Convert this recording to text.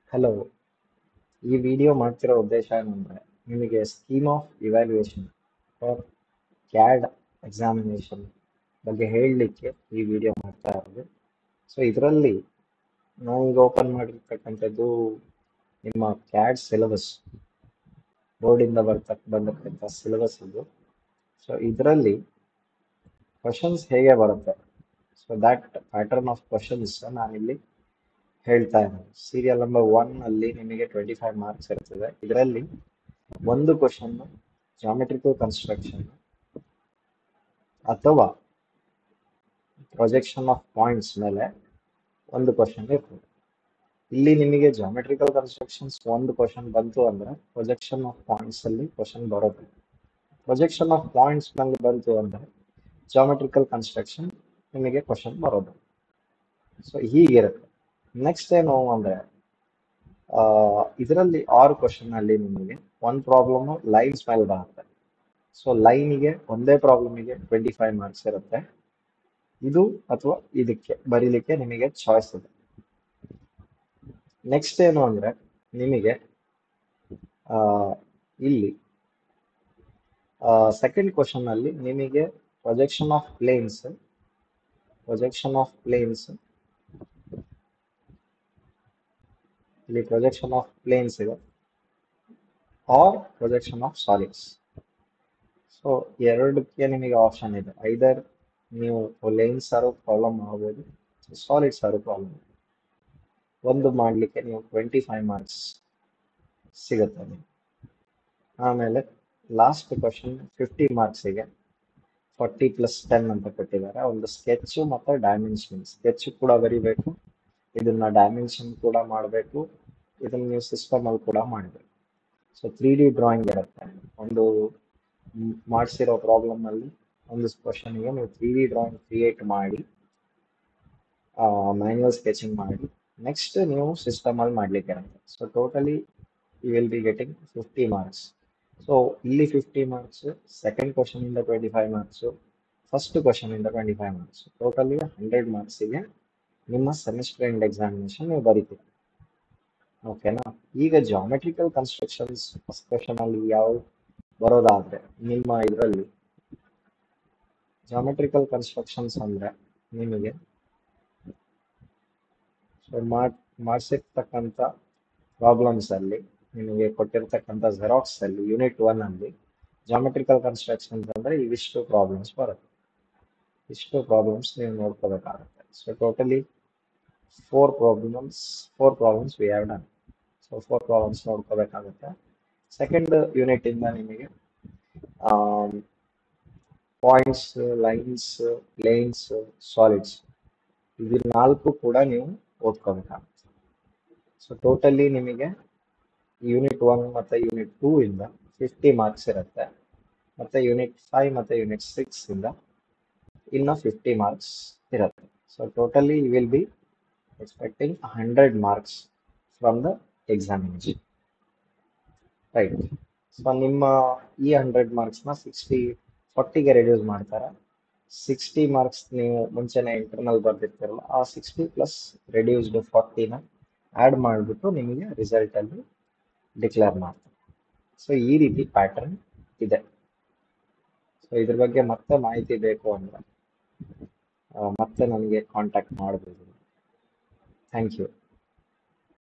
hello ಈ video ಮಾಡ್ತಿರೋ ಉದ್ದೇಶ ಏನಂದರೆ ನಿಮಗೆ scheme of evaluation for CAD examination ಬಗ್ಗೆ ಹೇಳಲಿಕ್ಕೆ ಈ ವಿಡಿಯೋ ಮಾಡ್ತಾ ಇರೋದು ಸೊ ಇದರಲ್ಲಿ ನಾವು ಈಗ ಓಪನ್ ಮಾಡಿರ್ತಕ್ಕಂಥದ್ದು ನಿಮ್ಮ ಕ್ಯಾಡ್ ಸಿಲೆಬಸ್ ಬೋರ್ಡಿಂದ ಬರ್ತಕ್ಕ ಬಂದಿರ್ತಕ್ಕಂಥ ಸಿಲೆಬಸ್ ಇದು ಸೊ ಇದರಲ್ಲಿ ಕ್ವಶನ್ಸ್ ಹೇಗೆ ಬರುತ್ತೆ so that pattern of questions ನಾನಿಲ್ಲಿ ಹೇಳ್ತಾ ಇದ್ದೀನಿ ಸೀರಿಯಲ್ ನಂಬರ್ ಒನ್ ಅಲ್ಲಿ ನಿಮಗೆ ಟ್ವೆಂಟಿ ಫೈವ್ ಮಾರ್ಕ್ಸ್ ಇರ್ತದೆ ಇದರಲ್ಲಿ ಒಂದು ಕ್ವಶನ್ ಜಾಮೆಟ್ರಿಕಲ್ ಕನ್ಸ್ಟ್ರಕ್ಷನ್ ಅಥವಾ ಪ್ರೊಜೆಕ್ಷನ್ ಆಫ್ ಪಾಯಿಂಟ್ಸ್ ಮೇಲೆ ಒಂದು ಕ್ವಶನ್ ಇರ್ತದೆ ಇಲ್ಲಿ ನಿಮಗೆ ಜಾಮೆಟ್ರಿಕಲ್ ಕನ್ಸ್ಟ್ರಕ್ಷನ್ಸ್ ಒಂದು ಕ್ವಶನ್ ಬಂತು ಅಂದ್ರೆ ಪ್ರೊಜೆಕ್ಷನ್ ಆಫ್ ಪಾಯಿಂಟ್ಸ್ ಅಲ್ಲಿ ಕ್ವಶನ್ ಬರೋದು ಪ್ರೊಜೆಕ್ಷನ್ ಆಫ್ ಪಾಯಿಂಟ್ಸ್ ಮೇಲೆ ಬಂತು ಅಂದ್ರೆ ಜಾಮೆಟ್ರಿಕಲ್ ಕನ್ಸ್ಟ್ರಕ್ಷನ್ ನಿಮಗೆ ಕ್ವಶನ್ ಬರೋದು ಸೊ ಹೀಗಿರುತ್ತೆ ನೆಕ್ಸ್ಟ್ ಏನು ಅಂದ್ರೆ ಇದರಲ್ಲಿ ಆರು ಕ್ವಶನ್ ಅಲ್ಲಿ ನಿಮಗೆ ಒಂದು ಪ್ರಾಬ್ಲಮ್ ಲೈನ್ಸ್ ಮೇಲೆ ಬರುತ್ತೆ ಸೊ ಲೈನಿಗೆ ಒಂದೇ ಪ್ರಾಬ್ಲಮಿಗೆ ಟ್ವೆಂಟಿ ಫೈವ್ ಮಾರ್ಕ್ಸ್ ಇರುತ್ತೆ ಇದು ಅಥವಾ ಇದಕ್ಕೆ ಬರೀಲಿಕ್ಕೆ ನಿಮಗೆ ಚಾಯ್ಸ್ ಇದೆ ನೆಕ್ಸ್ಟ್ ಏನು ಅಂದ್ರೆ ನಿಮಗೆ ಆ, ಇಲ್ಲಿ ಸೆಕೆಂಡ್ ಕ್ವಶನ್ ಅಲ್ಲಿ ನಿಮಗೆ projection of planes projection of planes ಇಲ್ಲಿ ಪ್ರೊಜೆಕ್ಷನ್ ಆಫ್ ಪ್ಲೇನ್ಸ್ ಇದೆ or projection of solids so ಎರಡಕ್ಕೆ ನಿಮಗೆ ಆಪ್ಷನ್ ಇದೆ ಐದರ್ ನೀವು ಲೇನ್ಸ್ ಆರು ಪ್ರಾಬ್ಲಮ್ ಮಾಡ್ಬೋದು ಸಾಲಿಡ್ಸ್ ಆರು ಪ್ರಾಬ್ಲಮ್ ಒಂದು ಮಾಡಲಿಕ್ಕೆ ನೀವು ಟ್ವೆಂಟಿ ಫೈವ್ ಮಾರ್ಕ್ಸ್ ಸಿಗುತ್ತೆ ನಿಮಗೆ ಆಮೇಲೆ ಲಾಸ್ಟ್ ಕ್ವಶನ್ ಫಿಫ್ಟಿ ಮಾರ್ಕ್ಸಿಗೆ ಫಾರ್ಟಿ ಪ್ಲಸ್ ಟೆನ್ ಅಂತ ಕೊಟ್ಟಿದ್ದಾರೆ ಒಂದು ಸ್ಕೆಚ್ ಮತ್ತು ಡೈಮೆನ್ಷನ್ ಸ್ಕೆಚ್ ಕೂಡ ಬರಿಬೇಕು ಇದನ್ನ ಡೈಮೆನ್ಷನ್ ಕೂಡ ಮಾಡಬೇಕು ಇದನ್ನ ನೀವು ಸಿಸ್ಟಮ್ ಅಲ್ಲಿ ಕೂಡ ಮಾಡಬೇಕು ಸೊ ತ್ರೀ ಡಿ ಡ್ರಾಯಿಂಗ್ ಇರುತ್ತೆ ಒಂದು ಮಾಡಿಸಿರೋ ಪ್ರಾಬ್ಲಮ್ ಅಲ್ಲಿ ಒಂದು ಕ್ವಶನ್ಗೆ ನೀವು ತ್ರೀ ಡಿ ಡ್ರಾಯಿಂಗ್ ಕ್ರಿಯೇಟ್ ಮಾಡಿ ಮ್ಯಾನ್ಯುವಲ್ ಸ್ಕೆಚಿಂಗ್ ಮಾಡಿ ನೆಕ್ಸ್ಟ್ ನೀವು ಸಿಸ್ಟಮ್ ಅಲ್ಲಿ ಮಾಡ್ಲಿಕ್ಕೆ ಇರುತ್ತೆ so totally you will be getting fifty marks so ಇಲ್ಲಿ ಫಿಫ್ಟಿ ಮಾರ್ಕ್ಸ್ ಸೆಕೆಂಡ್ ಕ್ವಶನ್ ಇಂದ twenty five marks first question ಇಂದ twenty five marks totally hundred ಮಾರ್ಕ್ಸಿಗೆ ನಿಮ್ಮ ಸೆಮಿಸ್ಟರ್ ಎಂಡ್ ಎಕ್ಸಾಮಿನೇಷನ್ ನೀವು ಬರೀತೀರಿ ಓಕೆನಾ ಈಗ ಜಾಮೆಟ್ರಿಕಲ್ ಕನ್ಸ್ಟ್ರಕ್ಷನ್ಸ್ ಫಸ್ಟ್ ಕ್ವಶನ್ ಅಲ್ಲಿ ಯಾವ ಬರೋದಾದ್ರೆ ನಿಮ್ಮ ಇದರಲ್ಲಿ ಜಾಮೆಟ್ರಿಕಲ್ ಕನ್ಸ್ಟ್ರಕ್ಷನ್ಸ್ ಅಂದ್ರೆ ನಿಮಗೆ ಸೊ ಮಾಡಿಸಿರ್ತಕ್ಕಂಥ ಪ್ರಾಬ್ಲಮ್ಸ್ ಅಲ್ಲಿ ನಿಮಗೆ ಕೊಟ್ಟಿರ್ತಕ್ಕಂಥ ಜೆರಾಕ್ಸ್ ಅಲ್ಲಿ ಯೂನಿಟ್ ಒನ್ ಅಲ್ಲಿ ಜಾಮೆಟ್ರಿಕಲ್ ಕನ್ಸ್ಟ್ರಕ್ಷನ್ಸ್ ಅಂದ್ರೆ ಇವಿಷ್ಟು ಪ್ರಾಬ್ಲಮ್ಸ್ ಬರುತ್ತೆ ಇಷ್ಟು ಪ್ರಾಬ್ಲಮ್ಸ್ ನೀವು ನೋಡ್ಕೋಬೇಕಾಗುತ್ತೆ so totally four problems four problems we have done so four problems ನೋಡ್ಕೋಬೇಕಾಗುತ್ತೆ ಸೆಕೆಂಡ್ ಯೂನಿಟ್ ಇಂದ ನಿಮಗೆ ಪಾಯಿಂಟ್ಸ್ ಲೈನ್ಸ್ ಪ್ಲೇನ್ಸ್ ಸಾಲಿಡ್ಸ್ ಇದು ನಾಲ್ಕು ಕೂಡ ನೀವು ಓದ್ಕೋಬೇಕಾಗುತ್ತೆ ಸೊ ಟೋಟಲಿ ನಿಮಗೆ ಯೂನಿಟ್ ಒನ್ ಮತ್ತು ಯೂನಿಟ್ ಟೂ ಇಂದ ಫಿಫ್ಟಿ ಮಾರ್ಕ್ಸ್ ಇರುತ್ತೆ ಮತ್ತು ಯೂನಿಟ್ ಫೈವ್ ಮತ್ತು ಯೂನಿಟ್ ಸಿಕ್ಸ್ ಇಂದ ಇನ್ನು ಫಿಫ್ಟಿ ಮಾರ್ಕ್ಸ್ ಇರುತ್ತೆ so totally you will be expecting hundred marks from the examination right so ನಿಮ್ಮ ಈ ಹಂಡ್ರೆಡ್ ಮಾರ್ಕ್ಸ್ನ ಸಿಕ್ಸ್ಟಿ ಫಾರ್ಟಿಗೆ ರೆಡ್ಯೂಸ್ ಮಾಡ್ತಾರೆ ಸಿಕ್ಸ್ಟಿ ಮಾರ್ಕ್ಸ್ ನೀವು ಮುಂಚೆನೆ ಇಂಟರ್ನಲ್ ಬರ್ದಿರ್ತೀರಲ್ಲ ಆ ಸಿಕ್ಸ್ಟಿ ಪ್ಲಸ್ ರೆಡ್ಯೂಸ್ಡ್ ಫಾರ್ಟಿನ ಆ್ಯಡ್ ಮಾಡಿಬಿಟ್ಟು ನಿಮಗೆ ರಿಸಲ್ಟಲ್ಲಿ ಡಿಕ್ಲೇರ್ ಮಾಡ್ತಾರೆ ಸೊ ಈ ರೀತಿ ಪ್ಯಾಟರ್ನ್ ಇದೆ ಸೊ ಇದ್ರ ಬಗ್ಗೆ ಮತ್ತೆ ಮಾಹಿತಿ ಬೇಕು ಅಂದರೆ ಮತ್ತೆ ನನಗೆ ಕಾಂಟ್ಯಾಕ್ಟ್ ಮಾಡ್ಬೋದು ಥ್ಯಾಂಕ್ ಯು